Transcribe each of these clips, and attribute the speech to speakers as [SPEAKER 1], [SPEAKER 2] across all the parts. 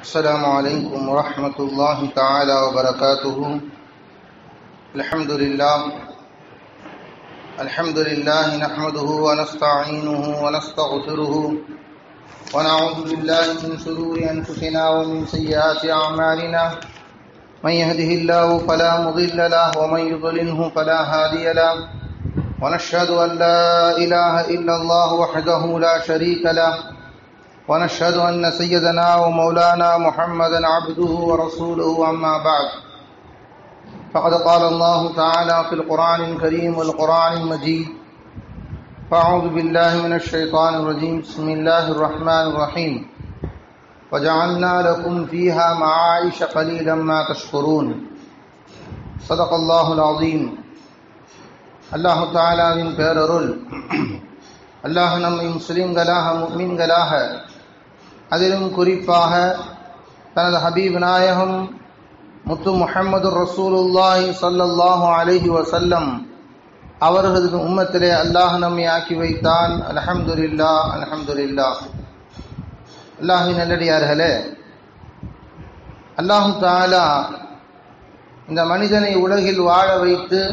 [SPEAKER 1] السلام عليكم ورحمة الله تعالى وبركاته الحمد لله الحمد لله نحمده ونستعينه ونستغفره ونعوذ بالله من شرور أنفسنا ومن سيئات أعمالنا من يهده الله فلا مضل له ومن يضلله فلا هادي له ونشهد أن لا إله إلا الله وحده لا شريك له ونشهد أن سيدنا ومولانا محمدا عبده ورسوله أما بعد فقد قال الله تعالى في القرآن الكريم والقرآن المجيد فأعوذ بالله من الشيطان الرجيم بسم الله الرحمن الرحيم وجعلنا لكم فيها معايش قليلا ما تشكرون صدق الله العظيم அல்லாஹு தாலாவின் பேரருள் அல்லாஹ் நம்மை முஸ்லிம்களாக முக்மின்களாக அதிலும் குறிப்பாக தனது ஹபீப் நாயகம் முத்து முஹம்மது ரசூலுல்லாஹி சல்லல்லாஹு அலைஹி வசல்லம் அவர்களது உம்மத்திலே அல்லாஹ் நம்மை ஆக்கி வைத்தான் அல்ஹம்துலில்லா அல்ஹம்துலில்லா அல்லாஹின் நல்லடியார்களே அல்லாஹு தாலா இந்த மனிதனை உலகில் வாழ வைத்து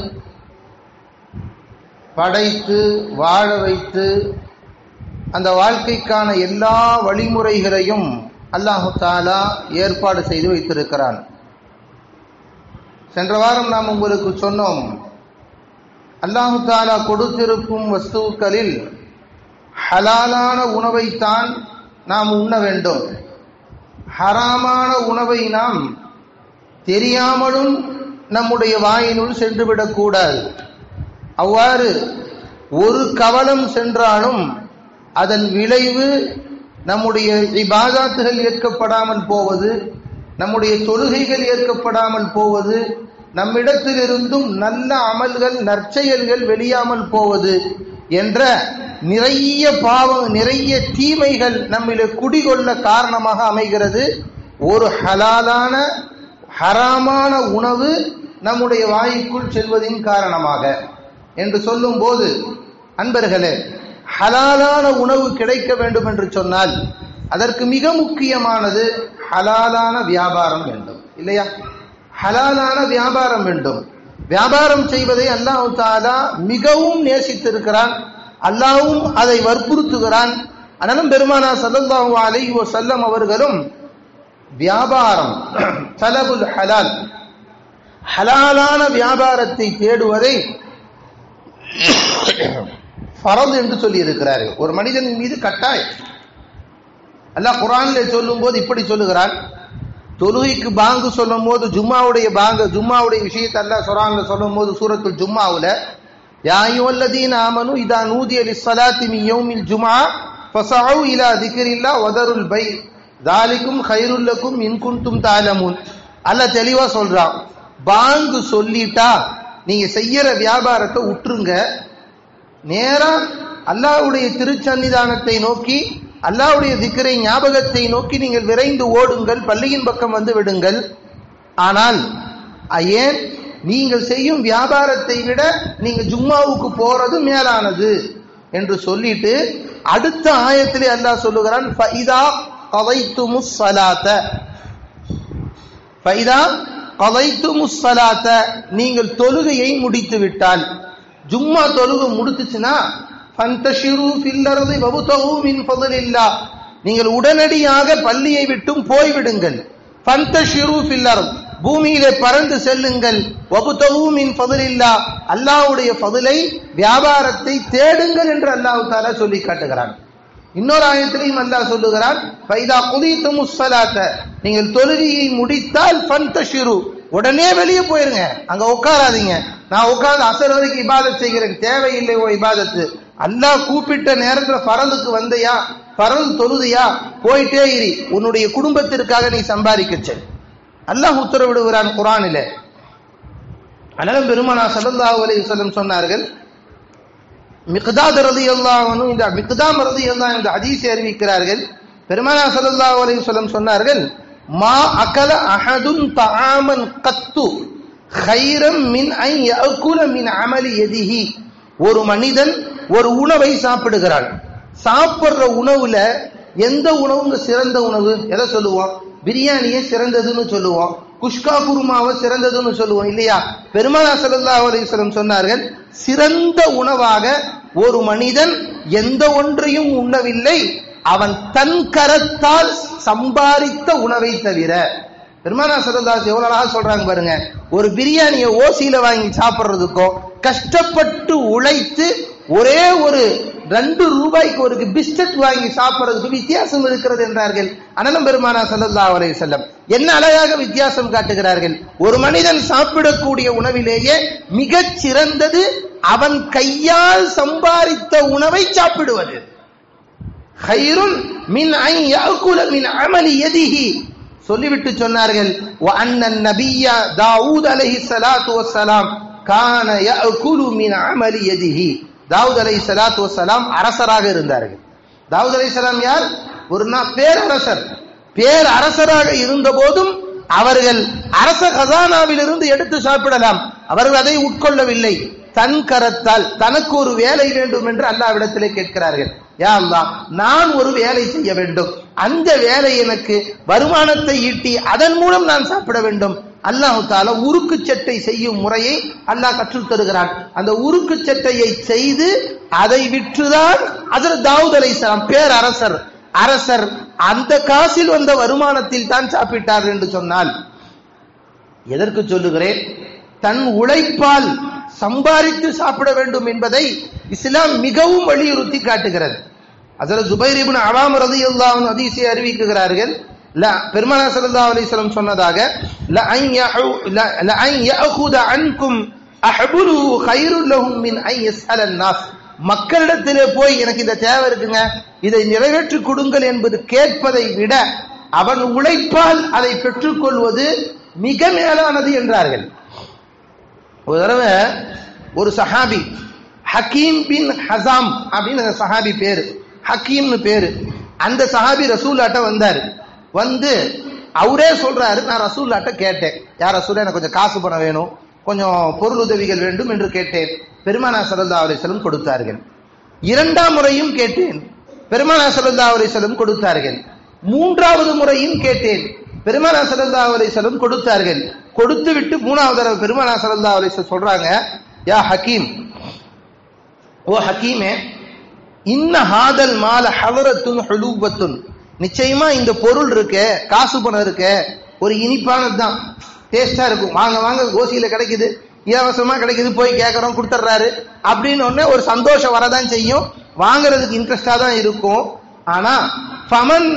[SPEAKER 1] படைத்து வாழ வைத்து அந்த வாழ்க்கைக்கான எல்லா வழிமுறைகளையும் அல்லாஹு தாலா ஏற்பாடு செய்து வைத்திருக்கிறான் சென்ற வாரம் நாம் உங்களுக்கு சொன்னோம் அல்லாஹு தாலா கொடுத்திருக்கும் வஸ்துக்களில் ஹலாலான உணவைத்தான் நாம் உண்ண வேண்டும் ஹராமான உணவை நாம் தெரியாமலும் நம்முடைய வாயினுள் சென்றுவிடக்கூடாது அவ்வாறு ஒரு கவலம் சென்றாலும் அதன் விளைவு நம்முடைய இபாதாத்துகள் ஏற்கப்படாமல் போவது நம்முடைய தொழுகைகள் ஏற்கப்படாமல் போவது நம்மிடத்திலிருந்தும் நல்ல அமல்கள் நற்செயல்கள் வெளியாமல் போவது என்ற நிறைய பாவம் நிறைய தீமைகள் நம்மில குடிகொள்ள காரணமாக அமைகிறது ஒரு ஹலாலான ஹராமான உணவு நம்முடைய வாய்க்குள் செல்வதின் காரணமாக என்று சொல்லும் போது அன்பர்களே ஹலாலான உணவு கிடைக்க வேண்டும் என்று சொன்னால் அதற்கு மிக முக்கியமானது ஹலாலான வியாபாரம் வேண்டும் இல்லையா ஹலாலான வியாபாரம் வேண்டும் வியாபாரம் செய்வதை அல்லாஹு தாலா மிகவும் நேசித்திருக்கிறான் அல்லாவும் அதை வற்புறுத்துகிறான் ஆனாலும் பெருமானா சல்லல்லாஹு அலைஹி வஸல்லம் அவர்களும் வியாபாரம் தலபுல் ஹலால் ஹலாலான வியாபாரத்தை தேடுவதை ஃபரது என்று சொல்லி இருக்கிறார்கள் ஒரு மனிதனின் மீது கட்டாயம் அல்லாஹ் குரான்ல சொல்லும் போது இப்படி சொல்லுகிறான் தொழுகைக்கு பாங்கு சொல்லும் போது ஜும்மாவுடைய பாங்கு ஜும்மாவுடைய விஷயத்தை அல்லாஹ் குரான்ல சொல்லும் போது சூரத்துல் ஜும்மாவுல யாயுவல்லதீன் ஆமனு இதா நூதி அலி சலாத்தி மி யௌமில் ஜுமா ஃபஸஅு இலா திக்ரில்லா வதருல் பை தாலிக்கும் ஹைருல்லக்கும் இன்குன்தும் தாலமுன் அல்லாஹ் தெளிவா சொல்றான் பாங்கு சொல்லிட்டா நீங்க செய்யற வியாபாரத்தை உற்றுங்க நேரா அல்லாவுடைய திருச்சன்னிதானத்தை நோக்கி அல்லாவுடைய திக்கரை ஞாபகத்தை நோக்கி நீங்கள் விரைந்து ஓடுங்கள் பள்ளியின் பக்கம் வந்து விடுங்கள் ஆனால் ஏன் நீங்கள் செய்யும் வியாபாரத்தை விட நீங்க ஜும்மாவுக்கு போறது மேலானது என்று சொல்லிட்டு அடுத்த ஆயத்திலே அல்லாஹ் சொல்லுகிறான் ஃபைதா கவைத்துமுஸ் சலாத்த ஃபைதா கவைத்துமுஸ் சலாத்த நீங்கள் தொழுகையை முடித்து விட்டால் ஜும்மா தொழுகு முடித்துச்சுன்னா ஃபந்தஷிரு ஃபில்லரது வபுதஹு மின் ஃபضலில்லா நீங்கள் உடனடியாக பள்ளியை விட்டும் போய்விடுங்கள் ஃபந்தஷிரு ஃபில்லரது பூமியிலே பறந்து செல்லுங்கள் வபுதஹு மின் ஃபضலில்லா அல்லாஹ்வுடைய ஃபضலை வியாபாரத்தை தேடுங்கள் என்று அல்லாஹ் தஆலா சொல்லி காட்டுகிறான் இன்னொரு ஆயத்திலையும் அல்லாஹ் சொல்லுகிறான் ஃபைதா குதித்துமுஸ் ஸலாத்த நீங்கள் தொழுகையை முடித்தால் ஃபந்தஷிரு உடனே வெளியே போயிருங்க அங்க உட்காராதீங்க நான் உட்கார்ந்து அசர் வரைக்கும் இபாதத் செய்கிறேன் தேவையில்லை ஓ இபாதத்து அல்லாஹ் கூப்பிட்ட நேரத்துல பரலுக்கு வந்தையா பரல் தொழுதையா போயிட்டே இரு உன்னுடைய குடும்பத்திற்காக நீ சம்பாதிக்க செல் அல்லாஹ் உத்தரவிடுகிறான் குரானில அனலம் பெருமானா சல்லல்லாஹு அலைஹி வஸல்லம் சொன்னார்கள் மிக்தாத் ரலியல்லாஹு இந்த மிக்தாம் ரலியல்லாஹு இந்த ஹதீஸை அறிவிக்கிறார்கள் பெருமானா சல்லல்லாஹு அலைஹி வஸல்லம் சொன்னார்கள் மா அகல அஹதுன் தஆமன் கத்து ஹைரம் மின் ஐ யஅகுல மின் அமலி யதிஹி ஒரு மனிதன் ஒரு உணவை சாப்பிடுகிறான் சாப்பிடுற உணவுல எந்த உணவுங்க சிறந்த உணவு எதை சொல்லுவோம் பிரியாணியை சிறந்ததுன்னு சொல்லுவோம் குஷ்கா குருமாவை சிறந்ததுன்னு சொல்லுவோம் இல்லையா பெருமானா ஸல்லல்லாஹு அலைஹி வஸல்லம் சொன்னார்கள் சிறந்த உணவாக ஒரு மனிதன் எந்த ஒன்றையும் உண்ணவில்லை அவன் தன் கரத்தால் சம்பாதித்த உணவை தவிர பெருமானா சரதாஸ் எவ்வளவு அழகா சொல்றாங்க பாருங்க ஒரு பிரியாணியை ஓசியில வாங்கி சாப்பிடுறதுக்கும் கஷ்டப்பட்டு உழைத்து ஒரே ஒரு ரெண்டு ரூபாய்க்கு ஒரு பிஸ்கட் வாங்கி சாப்பிடுறதுக்கு வித்தியாசம் இருக்கிறது என்றார்கள் அனலம் பெருமானா சல்லல்லா அலைஹி செல்லம் என்ன அழகாக வித்தியாசம் காட்டுகிறார்கள் ஒரு மனிதன் சாப்பிடக்கூடிய உணவிலேயே மிகச் சிறந்தது அவன் கையால் சம்பாதித்த உணவை சாப்பிடுவது ஹைருன் மின் ஐ யாக்குல மின் அமலி எதிஹி சொல்லிவிட்டு சொன்னார்கள் வ அன்னன் நபியா தாவூத் அலைஹி ஸலாத்து வஸ்ஸலாம் கான யாக்குலு மின் அமலி எதிஹி தாவூத் அலைஹி ஸலாத்து வஸ்ஸலாம் அரசராக இருந்தார்கள் தாவூத் அலைஹிஸ்ஸலாம் யார் ஒரு நா- பேரரசர் பேரரசராக இருந்த போதும் அவர்கள் அரச கசானாவிலிருந்து எடுத்து சாப்பிடலாம் அவர்கள் அதை உட்கொள்ளவில்லை தன் கரத்தால் தனக்கு ஒரு வேலை வேண்டும் என்று அல்லாவிடத்திலே கேட்கிறார்கள் யா அல்லாஹ் நான் ஒரு வேலை செய்ய வேண்டும் அந்த வேலை எனக்கு வருமானத்தை ஈட்டி அதன் மூலம் நான் சாப்பிட வேண்டும் அல்லாஹு தாலா உருக்கு சட்டை செய்யும் முறையை அல்லாஹ் கற்றுத் தருகிறான் அந்த உருக்கு சட்டையை செய்து அதை விற்றுதான் அதில் தாவூத் அலைஹிஸ்ஸலாம் பேரரசர் அரசர் அந்த காசில் வந்த வருமானத்தில் தான் சாப்பிட்டார் என்று சொன்னால் எதற்கு சொல்லுகிறேன் தன் உழைப்பால் சம்பாதித்து சாப்பிட வேண்டும் என்பதை இஸ்லாம் மிகவும் வலியுறுத்தி காட்டுகிறது அதில் ஜுபைர் இப்னு அவாம் ரலியல்லாஹு அன்ஹு ஹதீஸை அறிவிக்கிறார்கள் ல பெருமானா ஸல்லல்லாஹு அலைஹி வஸல்லம் சொன்னதாக ல அன் யஹு ல- ல அன் யஅகுத அன்கும் அஹ்புரு கைருல் லஹும் மின் அன் யஸ்அல நாஸ் மக்களிடத்திலே போய் எனக்கு இந்த தேவை இருக்குங்க இதை நிறைவேற்றி கொடுங்கள் என்பது கேட்பதை விட அவன் உழைப்பால் அதை பெற்றுக்கொள்வது மிக மேலானது என்றார்கள் ஒரு தடவை ஒரு சஹாபி ஹக்கீம் பின் ஹசாம் அப்படின்னு அந்த சஹாபி பேரு ஹக்கீம்னு பேரு அந்த சஹாபி ரசூல்லாட்ட வந்தாரு வந்து அவரே சொல்றாரு நான் ரசூல்லாட்ட கேட்டேன் யார் ரசூலா எனக்கு கொஞ்சம் காசு பணம் வேணும் கொஞ்சம் பொருள் உதவிகள் வேண்டும் என்று கேட்டேன் பெருமானா சல்லா அலிஸ்லம் கொடுத்தார்கள் இரண்டாம் முறையும் கேட்டேன் பெருமானா சல்லா அலிஸ்லம் கொடுத்தார்கள் மூன்றாவது முறையும் கேட்டேன் பெருமானா சல்லா அலிஸ்லம் கொடுத்தார்கள் கொடுத்து விட்டு மூணாவது தடவை பெருமானா சல்லா அலிஸ்லம் சொல்றாங்க யா ஹக்கீம் ஓ ஹக்கீமே இன்ன ஹாதல் மால ஹவரத்துன் ஹுலூபத்துன் நிச்சயமா இந்த பொருள் இருக்கு காசு பணம் இருக்கு ஒரு இனிப்பானது தான் டேஸ்டா இருக்கும் வாங்க வாங்க கோசியில கிடைக்குது இலவசமா கிடைக்குது போய் கேட்கறோம் கொடுத்துட்றாரு அப்படின்னு உடனே ஒரு சந்தோஷம் வரதான் செய்யும் வாங்குறதுக்கு இன்ட்ரெஸ்டா தான் இருக்கும் ஆனா ஃபமன்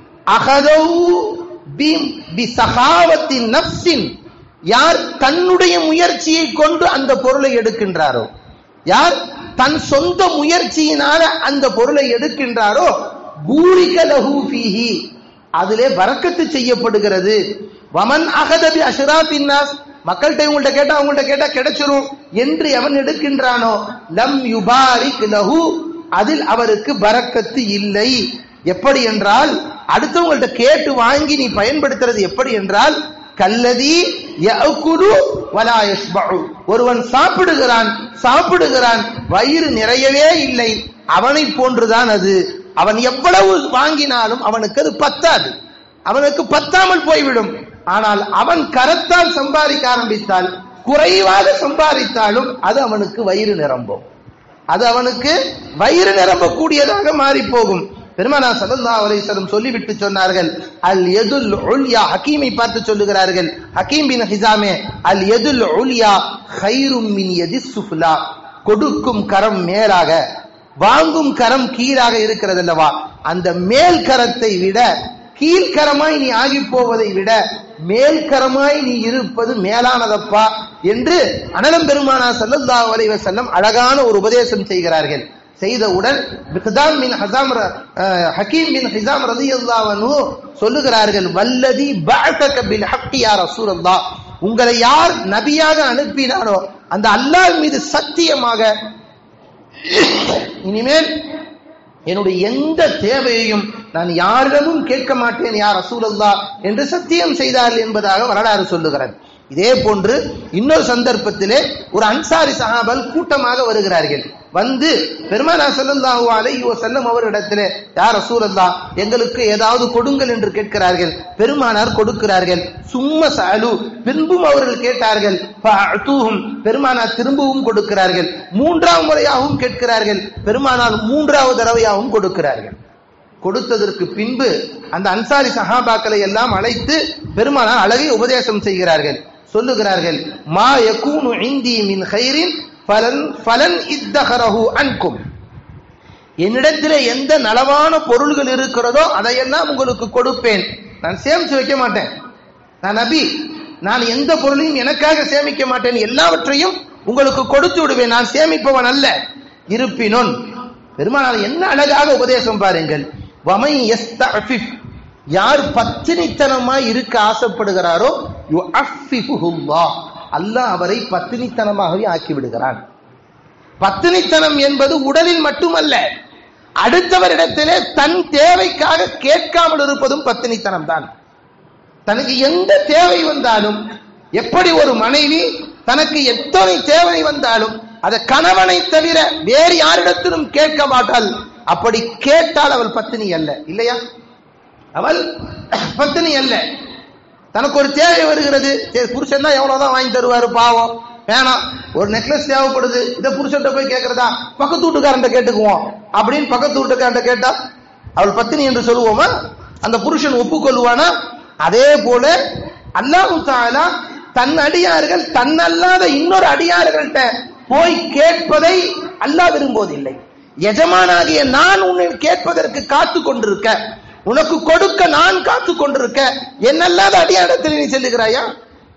[SPEAKER 1] அகதவு பி பி சகாவத்தின் நப்சின் யார் தன்னுடைய முயற்சியை கொண்டு அந்த பொருளை எடுக்கின்றாரோ யார் தன் சொந்த முயற்சியினால அந்த பொருளை எடுக்கின்றாரோ பூரிக லஹு ஃபீஹி அதிலே பரக்கத்து செய்யப்படுகிறது வமன் அகதபி அஷ்ராபின் நாஸ் மக்கள்கிட்ட உங்கள்ட்ட கேட்டா அவங்கள்ட்ட கேட்டா கிடைச்சிரும் என்று எவன் எடுக்கின்றானோ லம் யுபாரிக் லஹு அதில் அவருக்கு பரக்கத்து இல்லை எப்படி என்றால் அடுத்தவங்கள்ட்ட கேட்டு வாங்கி நீ பயன்படுத்துறது எப்படி என்றால் கல்லதி யஅகுலு வலா யஷ்பஉ ஒருவன் சாப்பிடுகிறான் சாப்பிடுகிறான் வயிறு நிறையவே இல்லை அவனை போன்றுதான் அது அவன் எவ்வளவு வாங்கினாலும் அவனுக்கு அது பத்தாது அவனுக்கு பத்தாமல் போய்விடும் ஆனால் அவன் கரத்தால் சம்பாதிக்க ஆரம்பித்தால் குறைவாக சம்பாதித்தாலும் அது அவனுக்கு வயிறு நிரம்பும் அது அவனுக்கு வயிறு நிரம்பக்கூடியதாக மாறி போகும் பெருமானா சல்லல்லாஹு அலைஹி வஸல்லம் சொல்லிவிட்டு சொன்னார்கள் அல் யதுல் உல்யா ஹக்கீமை பார்த்து சொல்லுகிறார்கள் ஹக்கீம் பின் ஹிசாமே அல் யதுல் உல்யா கைரும் மின் யதிஸ் சுஃப்லா கொடுக்கும் கரம் மேலாக வாங்கும் கரம் கீழாக இருக்கிறது அல்லவா அந்த மேல் கரத்தை விட கீழ்கரமாய் நீ ஆகி போவதை விட மேல்கரமாய் நீ இருப்பது மேலானதப்பா என்று அனலம் பெருமானா ஸல்லல்லாஹு அலைஹி வஸல்லம் அழகான ஒரு உபதேசம் செய்கிறார்கள் செய்தவுடன் மிக்தாம் பின் ஹசாம் ர- அஹ், ஹக்கீம் பின் ஹிசாம் ரலியல்லாஹு அன்ஹு சொல்லுகிறார்கள் வல்லதி பஅதக பில் ஹக்கி யா ரசூலல்லாஹ் உங்களை யார் நபியாக அனுப்பினாரோ அந்த அல்லாஹ் மீது சத்தியமாக இனிமேல் என்னுடைய எந்த தேவையையும் நான் யாரிடமும் கேட்க மாட்டேன் யார் ரசூலல்லா என்று சத்தியம் செய்தார்கள் என்பதாக வரலாறு சொல்லுகிறது இதே போன்று இன்னொரு சந்தர்ப்பத்திலே ஒரு அன்சாரி சஹாபல் கூட்டமாக வருகிறார்கள் வந்து பெருமானா ஸல்லல்லாஹு அலைஹி வஸல்லம் அவரிடத்திலே யா ரசூலல்லாஹ் எங்களுக்கு ஏதாவது கொடுங்கள் என்று கேட்கிறார்கள் பெருமானார் கொடுக்கிறார்கள் சும்ம சஅலு பின்பும் அவர்கள் கேட்டார்கள் ஃபஅதுஹும் பெருமானார் திரும்பவும் கொடுக்கிறார்கள் மூன்றாவது முறையாகவும் கேட்கிறார்கள் பெருமானார் மூன்றாவது தடவையாகவும் கொடுக்கிறார்கள் கொடுத்ததற்கு பின்பு அந்த அன்சாரி சஹாபாக்களை எல்லாம் அழைத்து பெருமானார் அழகை உபதேசம் செய்கிறார்கள் சொல்லுகிறார்கள் மா யகூனு இந்தி மின் ஹைரின் ஃபலன் ஃபலன் இத்தஹரஹு அன்கும் என்னிடத்திலே எந்த நலவான பொருள்கள் இருக்கிறதோ அதையெல்லாம் உங்களுக்கு கொடுப்பேன் நான் சேமிச்சு வைக்க மாட்டேன் நான் நபி நான் எந்த பொருளையும் எனக்காக சேமிக்க மாட்டேன் எல்லாவற்றையும் உங்களுக்கு கொடுத்து விடுவேன் நான் சேமிப்பவன் அல்ல இருப்பினும் பெருமானார் என்ன அழகாக உபதேசம் பாருங்கள் வமை யஸ்தஃபிஃப் யார் பத்தினித்தனமாய் இருக்க ஆசைப்படுகிறாரோ யுஅஃபிஃபுல்லாஹ் அல்லாஹ் அவரை பத்தினித்தனமாகவே ஆக்கி விடுகிறான் பத்தினித்தனம் என்பது உடலில் மட்டுமல்ல அடுத்தவரிடத்திலே தன் தேவைக்காக கேட்காமல் இருப்பதும் பத்தினித்தனம் தான் தனக்கு எந்த தேவை வந்தாலும் எப்படி ஒரு மனைவி தனக்கு எத்தனை தேவை வந்தாலும் அதை கணவனை தவிர வேறு யாரிடத்திலும் கேட்க மாட்டாள் அப்படி கேட்டால் அவள் பத்தினி அல்ல இல்லையா அவள் பத்தினி அல்ல தனக்கு ஒரு தேவை வருகிறது சரி புருஷன் தான் எவ்வளவுதான் வாங்கி தருவாரு பாவம் வேணாம் ஒரு நெக்லஸ் தேவைப்படுது இதை புருஷன்ட்ட போய் கேட்கறதா பக்கத்து வீட்டுக்காரன்ட்ட கேட்டுக்குவோம் அப்படின்னு பக்கத்து வீட்டுக்காரன்ட்ட கேட்டா அவள் பத்தினி என்று சொல்லுவோமா அந்த புருஷன் ஒப்புக்கொள்வானா அதே போல அல்லாஹு தாலா தன் அடியார்கள் தன்னல்லாத இன்னொரு அடியார்கள்ட்ட போய் கேட்பதை அல்லாஹ் விரும்புவதில்லை எஜமானாகிய நான் உன்னை கேட்பதற்கு காத்து கொண்டிருக்க உனக்கு கொடுக்க நான் காத்து கொண்டிருக்க என்னல்லாத அடியாரத்தில் நீ செல்லுகிறாயா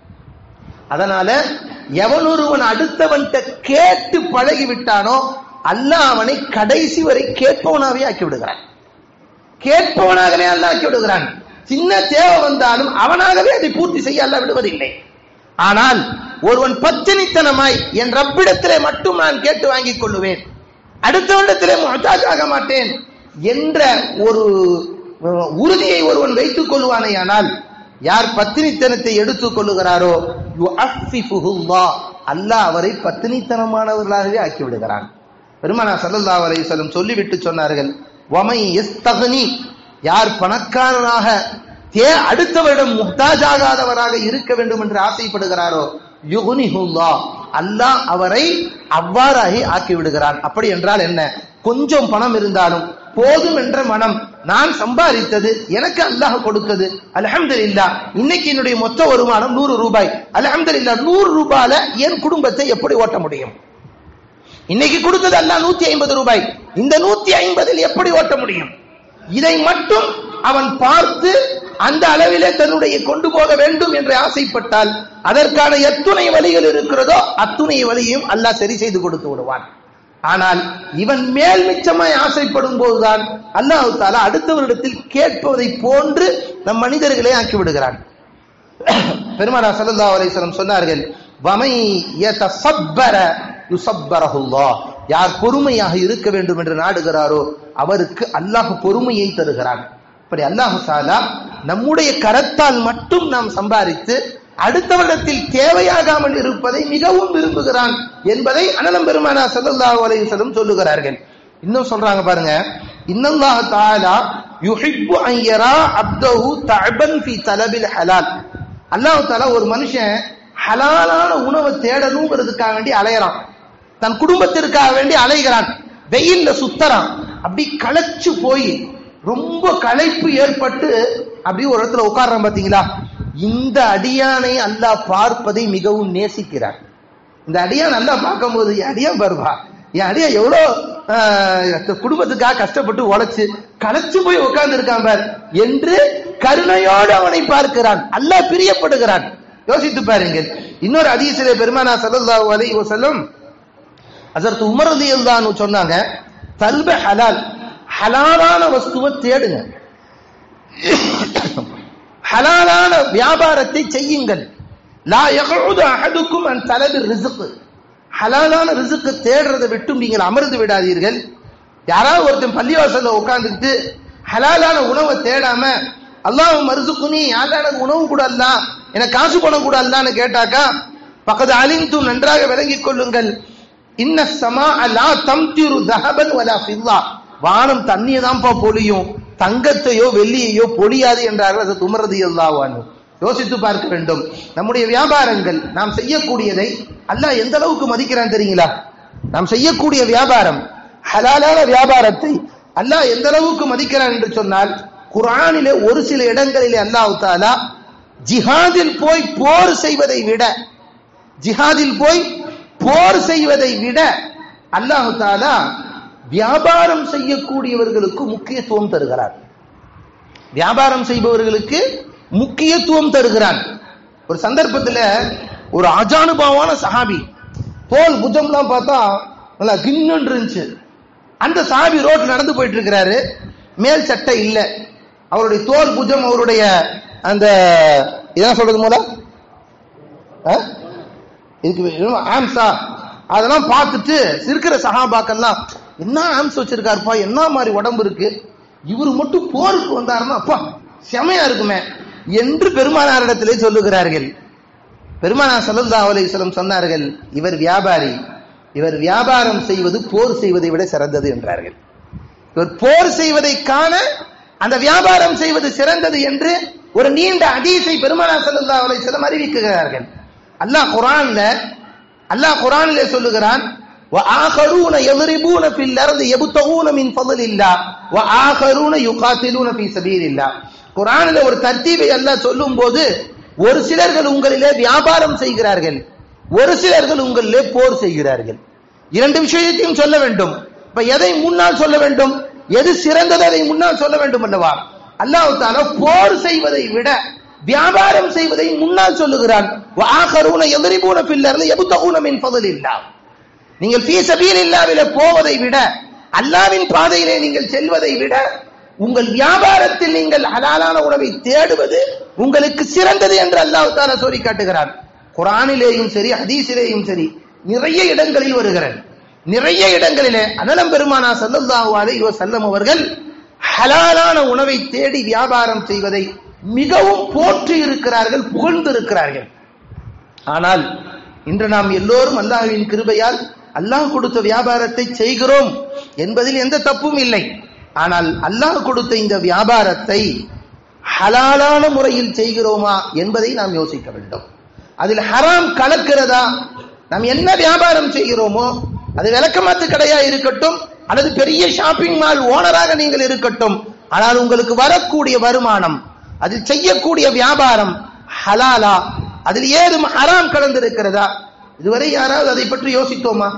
[SPEAKER 1] அதனால எவனொருவன் அடுத்தவன்கிட்ட கேட்டு பழகி விட்டானோ அல்லாஹ் அவனை கடைசி வரை கேட்பவனாவே ஆக்கி விடுகிறான் கேட்பவனாகவே அல்லாஹ் ஆக்கி விடுகிறான் சின்ன தேவை வந்தாலும் அவனாகவே அதை பூர்த்தி செய்ய அல்ல விடுவதில்லை ஆனால் ஒருவன் பச்சனித்தனமாய் என் ரப்பிடத்திலே மட்டும் நான் கேட்டு வாங்கிக் கொள்ளுவேன் அடுத்தவனிடத்திலே முகத்தாஜ் ஆக மாட்டேன் என்ற ஒரு அஹ், உறுதியை ஒருவன் வைத்துக் கொள்வானேயானால் யார் பத்தினித்தனத்தை எடுத்துக் கொள்ளுகிறாரோ யுஅஃபிஃபுஹுல்லாஹ் அல்லாஹ் அவரை பத்தினித்தனமானவர்களாகவே ஆக்கி விடுகிறான் பெருமானா ஸல்லல்லாஹு அலைஹி வஸல்லம் சொல்லிவிட்டு சொன்னார்கள் வமை யஸ்தக்னி யார் பணக்காரனாக தே அடுத்தவரிடம் முஹ்தாஜாகாதவராக இருக்க வேண்டும் என்று ஆசைப்படுகிறாரோ யுகுனிஹுல்லா அல்லாஹ் அவரை அவ்வாறாகி ஆக்கி விடுகிறான் அப்படி என்றால் என்ன கொஞ்சம் பணம் இருந்தாலும் போதும் என்ற மனம் நான் சம்பாதித்தது எனக்கு அல்லாஹ் கொடுத்தது அல்ஹம்துலில்லாஹ் இன்னைக்கு என்னுடைய மொத்த வருமானம் நூறு ரூபாய் அல்ஹம்துலில்லாஹ் நூறு ரூபாயில என் குடும்பத்தை எப்படி ஓட்ட முடியும் இன்னைக்கு கொடுத்தது அல்லாஹ் நூத்தி ஐம்பது ரூபாய் இந்த நூத்தி ஐம்பதில் எப்படி ஓட்ட முடியும் இதை மட்டும் அவன் பார்த்து அந்த அளவிலே தன்னுடைய கொண்டு போக வேண்டும் என்று ஆசைப்பட்டால் அதற்கான எத்துணை வழிகள் இருக்கிறதோ அத்துணை வழியையும் அல்லாஹ் சரி செய்து கொடுத்து விடுவான் ஆனால் இவன் மேல் மிச்சமாய் ஆசைப்படும் போதுதான் அல்லாஹ் தாலா அடுத்தவரிடத்தில் கேட்பதை போன்று நம் மனிதர்களை ஆக்கி விடுகிறான் பெருமானா ஸல்லல்லாஹு அலைஹி வஸல்லம் சொன்னார்கள் வமை யதஸப்பர யுஸப்பரஹுல்லாஹ் யார் பொறுமையாக இருக்க வேண்டும் என்று நாடுகிறாரோ அவருக்கு அல்லாஹ் பொறுமையை தருகிறான் இப்படி அல்லாஹ் தாலா நம்முடைய கரத்தால் மட்டும் நாம் சம்பாதித்து அடுத்தவரிடத்தில் தேவையாகாமல் இருப்பதை மிகவும் விரும்புகிறான் என்பதை அனலம் பெருமானா ஸல்லல்லாஹு அலைஹி வஸல்லம் சொல்லுகிறார்கள் இன்னும் சொல்றாங்க பாருங்க இன்னல்லாஹ் தஆலா யுஹிப்பு அன் யரா அப்தஹு தஅபன் ஃபீ தலபில் ஹலால் அல்லாஹ் தஆலா ஒரு மனுஷன் ஹலாலான உணவை தேடணுங்கிறதுக்காக வேண்டி அலையறான் தன் குடும்பத்திற்காக வேண்டி அலைகிறான் வெயில்ல சுத்தறான் அப்படி களைச்சு போய் ரொம்ப களைப்பு ஏற்பட்டு அப்படி ஒரு இடத்துல உட்கார்றான் பாத்தீங்களா இந்த அடியானை அல்லாஹ் பார்ப்பதை மிகவும் நேசிக்கிறார் இந்த அடியான் நல்லா பார்க்கும்போது என் அடியான் பாருவா என் அடியா எவ்வளோ ஆஹ், குடும்பத்துக்காக கஷ்டப்பட்டு உழைச்சு களைச்சு போய் உட்கார்ந்து இருக்கான் பார் என்று கருணையோடு அவனை பார்க்கிறான் அல்லாஹ் பிரியப்படுகிறான் யோசித்து பாருங்கள் இன்னொரு அதிசய பெருமானா ஸல்லல்லாஹு அலைஹி வஸல்லம் ஹஸரத் உமர் ரலியல்லாஹு அன்ஹு சொன்னாங்க தல்ப ஹலால் ஹலாலான வஸ்துவை தேடுங்க ஹலாலான வியாபாரத்தை செய்யுங்கள் லா யகுது அஹதுக்கும் அன் தலபி ரிஸ்க் ஹலாலான ரிஸ்க் தேடுறதை விட்டு நீங்கள் அமர்ந்து விடாதீர்கள் யாராவது ஒருத்தன் பள்ளிவாசல்ல உட்கார்ந்துட்டு ஹலாலான உணவை தேடாம அல்லாஹ் மருசுக்குனி யாரான உணவு கூட அல்ல எனக்கு காசு பணம் கூடாதுன்னு கேட்டாக்கா பக்கத்து அலிந்து நன்றாக விளங்கிக் கொள்ளுங்கள் இன்ன சமா அல்லா தம்திரு தஹபன் வலா ஃபில்லா வானம் தண்ணியை தான்ப்பா பொழியும் தங்கத்தையோ வெள்ளியையோ பொழியாது என்றார்கள் அது துமரது எல்லாவானு யோசித்து பார்க்க வேண்டும் நம்முடைய வியாபாரங்கள் நாம் செய்யக்கூடியதை அல்லாஹ் எந்த அளவுக்கு மதிக்கிறான் தெரியுங்களா நாம் செய்யக்கூடிய வியாபாரம் ஹலாலான வியாபாரத்தை அல்லாஹ் எந்த அளவுக்கு மதிக்கிறான் என்று சொன்னால் குர்ஆனிலே ஒரு சில இடங்களிலே அல்லாஹ் தாலா ஜிஹாதில் போய் போர் செய்வதை விட ஜிஹாதில் போய் போர் செய்வதை விட அல்லாஹு தாலா வியாபாரம் செய்யக்கூடியவர்களுக்கு முக்கியத்துவம் தருகிறார் வியாபாரம் செய்பவர்களுக்கு முக்கியத்துவம் தருகிறான் ஒரு சந்தர்ப்பத்தில் ஒரு அஜானுபாவான சஹாபி தோல் புஜம்லாம் பார்த்தா நல்லா கின்னு இருந்துச்சு அந்த சஹாபி ரோட்ல நடந்து போயிட்டு இருக்கிறாரு மேல் சட்டை இல்ல அவருடைய தோல் புஜம் அவருடைய அந்த இதான் சொல்றது போல இதுக்கு ஆம்சா அதெல்லாம் பார்த்துட்டு இருக்கிற சகாபாக்கெல்லாம் என்ன ஆம்ஸ் வச்சிருக்காருப்பா என்ன மாதிரி உடம்பு இருக்கு இவர் மட்டும் போருக்கு வந்தாருன்னா அப்பா செமையா இருக்குமே என்று பெருமானாரிடத்திலே சொல்லுகிறார்கள் பெருமானார் சல்லல்லா அலிஸ்லம் சொன்னார்கள் இவர் வியாபாரி இவர் வியாபாரம் செய்வது போர் செய்வதை விட சிறந்தது என்றார்கள் இவர் போர் செய்வதை காண அந்த வியாபாரம் செய்வது சிறந்தது என்று ஒரு நீண்ட அதீசை பெருமானார் சல்லல்லா அலிஸ்லம் அறிவிக்கிறார்கள் அல்லாஹ் குரான்ல அல்லாஹ் குரானிலே சொல்லுகிறான் وآخرون يضربون في الأرض يبتغون من فضل الله وآخرون يقاتلون في سبيل الله குரானில் ஒரு தர்த்தீபை அல்லாஹ் சொல்லும் போது ஒரு சிலர்கள் உங்களிலே வியாபாரம் செய்கிறார்கள் ஒரு சிலர்கள் உங்களிலே போர் செய்கிறார்கள் இரண்டு விஷயத்தையும் சொல்ல வேண்டும் இப்ப எதை முன்னால் சொல்ல வேண்டும் எது சிறந்தது அதை முன்னால் சொல்ல வேண்டும் அல்லவா அல்லாஹ் தாலா போர் செய்வதை விட வியாபாரம் செய்வதை முன்னால் சொல்லுகிறான் ஆகரூன எதிரிபூன பில்லர்ந்து எபுத்தகூன மின் ஃபதல் இல்லா நீங்கள் ஃபீ சபீலில்லாவில போவதை விட அல்லாவின் பாதையிலே நீங்கள் செல்வதை விட உங்கள் வியாபாரத்தில் நீங்கள் ஹலாலான உணவை தேடுவது உங்களுக்கு சிறந்தது என்று அல்லாஹ் தாலா சொல்லி காட்டுகிறான் குரானிலேயும் சரி ஹதீஸிலேயும் சரி நிறைய இடங்களில் வருகிறது நிறைய இடங்களிலே அனலம் பெருமானா சல்லல்லாஹு அலைஹி வஸல்லம் அவர்கள் ஹலாலான உணவை தேடி வியாபாரம் செய்வதை மிகவும் போற்றி இருக்கிறார்கள் புகழ்ந்து இருக்கிறார்கள் ஆனால் இன்று நாம் எல்லோரும் அல்லாஹ்வின் கிருபையால் அல்லாஹ் கொடுத்த வியாபாரத்தை செய்கிறோம் என்பதில் எந்த தப்பும் இல்லை ஆனால் அல்லாஹ் கொடுத்த இந்த வியாபாரத்தை ஹலாலான முறையில் செய்கிறோமா என்பதை நாம் யோசிக்க வேண்டும் அதில் ஹராம் கலக்கிறதா நாம் என்ன வியாபாரம் செய்கிறோமோ அது விளக்கமாத்து கடையா இருக்கட்டும் அல்லது பெரிய ஷாப்பிங் மால் ஓனராக நீங்கள் இருக்கட்டும் ஆனால் உங்களுக்கு வரக்கூடிய வருமானம் அதில் செய்யக்கூடிய வியாபாரம் ஹலாலா அதில் ஏதும் ஹராம் கலந்திருக்கிறதா இதுவரை யாராவது அதை பற்றி யோசித்தோமா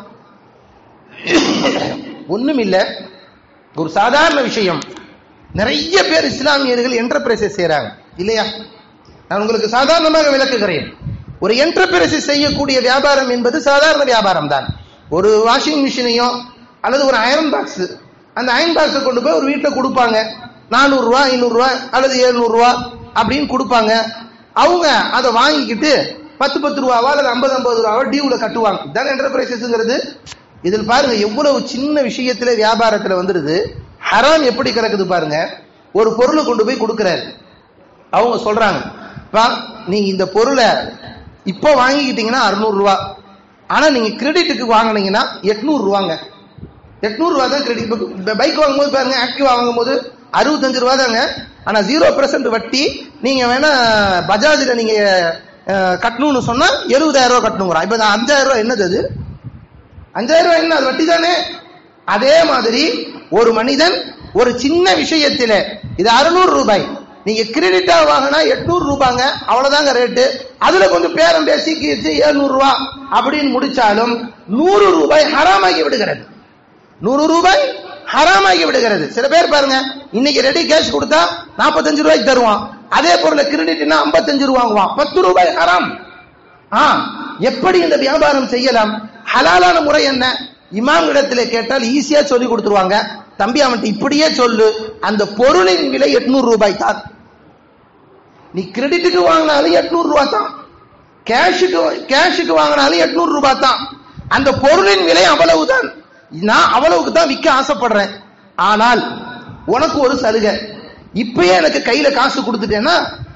[SPEAKER 1] ஒண்ணும் இல்ல ஒரு சாதாரண விஷயம் நிறைய பேர் இஸ்லாமியர்கள் என்டர்பிரைசஸ் செய்யறாங்க இல்லையா நான் உங்களுக்கு சாதாரணமாக விளக்குகிறேன் ஒரு என்டர்பிரைசஸ் செய்யக்கூடிய வியாபாரம் என்பது சாதாரண வியாபாரம் தான் ஒரு வாஷிங் மிஷினையோ அல்லது ஒரு அயரன் பாக்ஸ் அந்த அயன் பாக்ஸை கொண்டு போய் ஒரு வீட்டில் கொடுப்பாங்க நானூறு ரூபா ஐநூறு ரூபா அல்லது எழுநூறு ரூபா அப்படின்னு கொடுப்பாங்க அவங்க அதை வாங்கிக்கிட்டு பத்து பத்து ரூபாவா அல்லது ஐம்பது ஐம்பது ரூபாவா டியூல கட்டுவாங்க இதான் என்டர்பிரைசஸ்ங்கிறது இதில் பாருங்க எவ்வளவு சின்ன விஷயத்துல வியாபாரத்துல வந்துருது ஹராம் எப்படி கிடக்குது பாருங்க ஒரு பொருளை கொண்டு போய் கொடுக்கறாரு அவங்க சொல்றாங்க "பா, நீங்க இந்த பொருளை இப்போ வாங்கிக்கிட்டீங்கன்னா அறுநூறு ரூபா ஆனா நீங்க கிரெடிட்டுக்கு வாங்குனீங்கன்னா எட்நூறு ரூபாங்க எட்நூறு ரூபா தான் கிரெடிட் பைக் வாங்கும்போது பாருங்க ஆக்டிவா வாங்கும்போது அறுபத்தஞ்சு ரூபா தாங்க ஆனா ஜீரோ பெர்சன்ட் வட்டி நீங்க வேணா பஜாஜ்ல நீங்க அஹ், கட்டணும்னு சொன்னா எழுபதாயிரம் ரூபாய் கட்டணுங்கிறான் இப்ப இந்த அஞ்சாயிரம் ரூபாய் என்னது அது அஞ்சாயிரம் ரூபாய் என்ன அது வட்டி தானே அதே மாதிரி ஒரு மனிதன் ஒரு சின்ன விஷயத்தில இது அறுநூறு ரூபாய் நீங்க கிரெடிட்டா வாங்கினா எட்நூறு ரூபாங்க அவ்வளவுதாங்க ரேட்டு அதுல கொஞ்சம் பேரம் பேசி கீச்சு எழுநூறு ரூபாய் அப்படின்னு முடிச்சாலும் நூறு ரூபாய் ஹராமாகி விடுகிறது நூறு ரூபாய் ஹராமாகி விடுகிறது சில பேர் பாருங்க இன்னைக்கு ரெடி கேஷ் கொடுத்தா நாற்பத்தஞ்சு ரூபாய்க்கு தருவான் அதே பொருளை கிரெடிட்னா ஐம்பத்தஞ்சு ரூபா வாங்குவான் பத்து ரூபாய் ஹராம் ஆ எப்படி இந்த வியாபாரம் செய்யலாம் ஹலாலான முறை என்ன இமாம் இடத்துல கேட்டால் ஈஸியா சொல்லி கொடுத்துருவாங்க தம்பி அவன்கிட்ட இப்படியே சொல்லு அந்த பொருளின் விலை எட்நூறு ரூபாய் தான் நீ கிரெடிட்டுக்கு வாங்கினாலும் எட்நூறு ரூபாய் தான் கேஷுக்கு கேஷுக்கு வாங்கினாலும் எட்நூறு ரூபாய் தான் அந்த பொருளின் விலை அவ்வளவுதான் நான் அவ்வளவுக்கு தான் விற்க ஆசைப்படுறேன் ஆனால் உனக்கு ஒரு சலுகை இப்பயே எனக்கு கையில காசு கொடுத்துட்டேன்னா